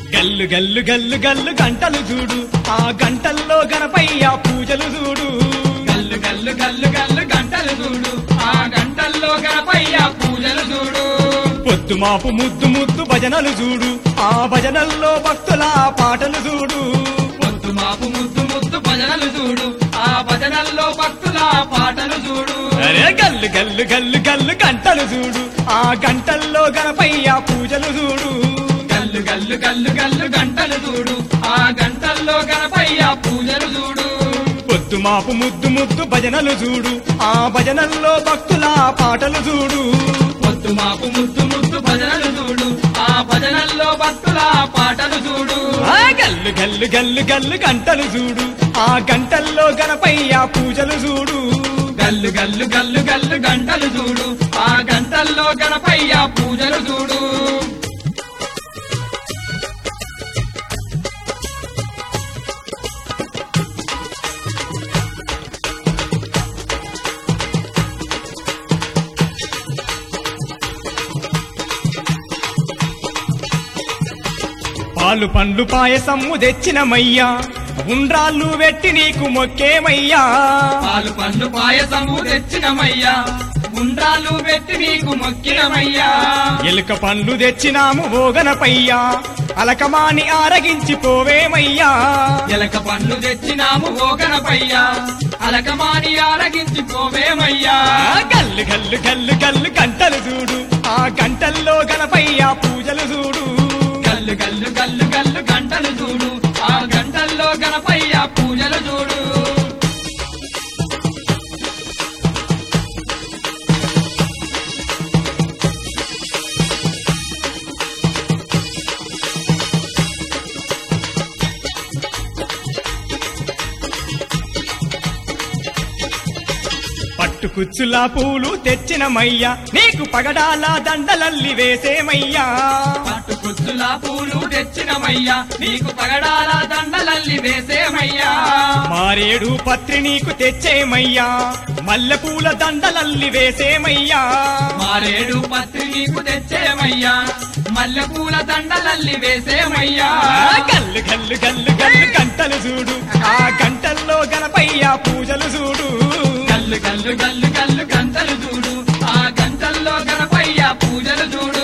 గల్లు గల్లు గల్లు గల్లు గంటలు చూడు ఆ గంటల్లో గణపయ్య పూజలు చూడు గల్లు గల్లు గల్లు గల్లు గంటలు చూడు ఆ గంటల్లో గణపయ్య పూజలు చూడు పొద్దు మాపు ముద్దు ముద్దు భజనలు చూడు ఆ భజనల్లో భక్తుల పాటలు చూడు పొద్దు మాపు ముద్దు ముద్దు భజనలు చూడు ఆ భజనల్లో భక్తుల పాటలు చూడు అరే గల్లు గల్లు గల్లు గల్లు గంటలు చూడు ఆ గంటల్లో గణపయ్య పూజలు చూడు గల్లు గల్లు గల్లు గల్లు గంటలు చూడు ఆ గంటల్లో గణపయ్య పూజలు చూడు పొద్దు మాపు ముద్దు ముద్దు భజనలు చూడు ఆ భజనల్లో భక్తుల పాటలు చూడు పొద్దు మాపు ముద్దు ముద్దు భజనలు చూడు ఆ భజనల్లో భక్తుల పాటలు చూడు ఆ గల్లు గల్లు గల్లు గల్లు గంటలు చూడు ఆ గంటల్లో గణపయ్య పూజలు చూడు గల్లు గల్లు గల్లు గల్లు గంటలు చూడు ఆ గంటల్లో గణపయ్య పూజలు చూడు పాలు పండ్లు పాయసమ్ము తెచ్చినమయ్యా ఉండ్రాళ్ళు వెట్టి నీకు మొక్కేమయ్యా పాలు పండ్లు పాయసము తెచ్చినమయ్యా గుండ్రాలు పెట్టి నీకు మొక్కినమయ్యా ఎలుక పండ్లు తెచ్చినాము ఓగనపయ్యా అలకమాని ఆరగించి పోవేమయ్యా ఎలక పండ్లు తెచ్చినాము ఓకనపయ్యా అలకమాని ఆరగించి పోవేమయ్యా ఆ గల్లు గల్లు గల్లు గల్లు గంటలు చూడు ఆ గంటల్లో గణపయ్య పూజలు చూడు గల్లు గల్లు గల్లు గల్లు గంటలు చూడు ఆ గంటల్లో గణపయ్య పూజలు చూడు పట్టు కుచ్చులా పూలు తెచ్చినమయ్యా నీకు పగడాల దండలల్లి వేసేమయ్యా పట్టు కుచ్చుల పూలు తెచ్చినమయ్యా నీకు పగడాల దండలల్లి వేసేమయ్యా మారేడు పత్రి నీకు తెచ్చేమయ్యా మల్లెపూల దండలల్లి వేసేమయ్యా మారేడు పత్రి నీకు తెచ్చేమయ్యా మల్లెపూల దండలల్లి వేసేమయ్యా ఆ గల్లు గల్లు గల్లు గల్లు గంటలు చూడు ఆ గంటల్లో గణపయ్య పూజలు చూడు గల్లు గల్లు గల్లు గల్లు గంటలు చూడు ఆ గంటల్లో గణపయ్య పూజలు చూడు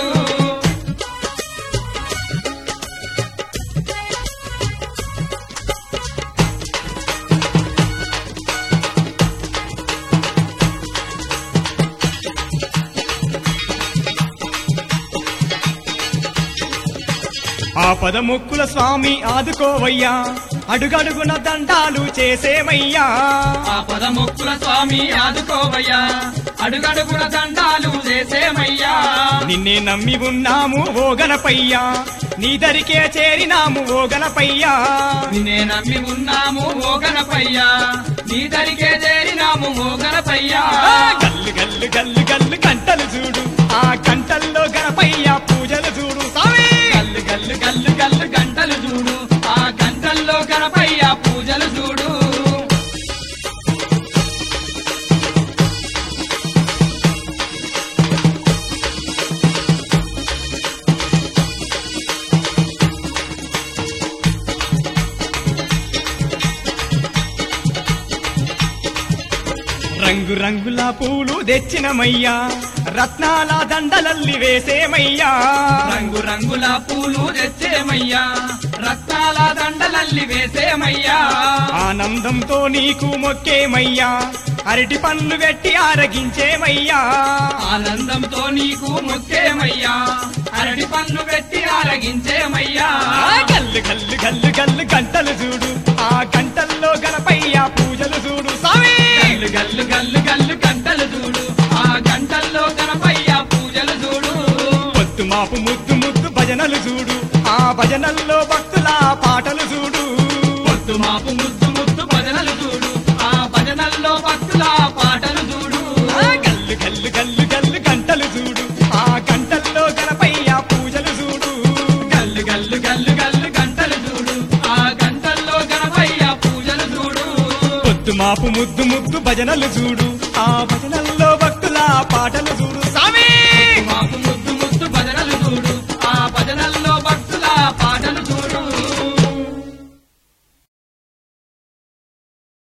ఆ పదముక్కుల స్వామి ఆదుకోవయ్యా అడుగడుగున దండాలు చేసేమయ్యా ఆ పదముక్కుల స్వామి ఆదుకోవయ్యా అడుగడుగున దండాలు చేసేమయ్యా నిన్నే నమ్మి ఉన్నాము ఓ గణపయ్యా నీ దరికే చేరినాము ఓ గణపయ్యా నిన్నే నమ్మి ఉన్నాము ఓ గణపయ్యా నీ దరికే చేరినాము ఓ గణపయ్యా ఆ గల్లు గల్లు గల్లు గల్లు గంటలు చూడు ఆ గంటల్లో గణపయ్య పూజలు చూడు స్వామి గల్లు గల్లు గల్లు గల్లు గంటలు చూడు ఆ గంటల్లో గణపయ్య పూజలు చూడు రంగు రంగుల పూలు తెచ్చినమయ్యా రత్నాల దండలల్లి వేసేమయ్యా రంగు రంగుల పూలు తెచ్చేమయ్యా రత్నాల దండలల్లి వేసేమయ్యా ఆనందంతో నీకు మొక్కేమయ్యా అరటి పండ్లు పెట్టి ఆరగించేమయ్యా ఆనందంతో నీకు మొక్కేమయ్యా అరటి పండ్లు పెట్టి ఆరగించేమయ్యా ఆ గల్లు గల్లు గల్లు గల్లు గంటలు చూడు ఆ గంటల్లో గణపయ్య పూజలు చూడు స్వామి గల్లు గల్లు గల్లు గల్లు గంటలు చూడు ఆ గంటల్లో గణపయ్య పూజలు చూడు పొద్దు మాపు ముద్దు ముద్దు భజనలు చూడు ఆ భజనల్లో భక్తుల పాటలు చూడు పొద్దు మాపు ముద్దు ముద్దు భజనలు చూడు ఆ భజనల్లో భక్తుల పాటలు చూడు ఆ గల్లు గల్లు గల్లు గల్లు గంటలు చూడు ఆ గంటల్లో గణపయ్య పూజలు చూడు గల్లు గల్లు గల్లు గల్లు గంటలు చూడు ఆ గంటల్లో గణపయ్య పూజలు చూడు పొద్దు మాపు ముద్దు ముద్దు భజనలు చూడు ఆ భజనల్లో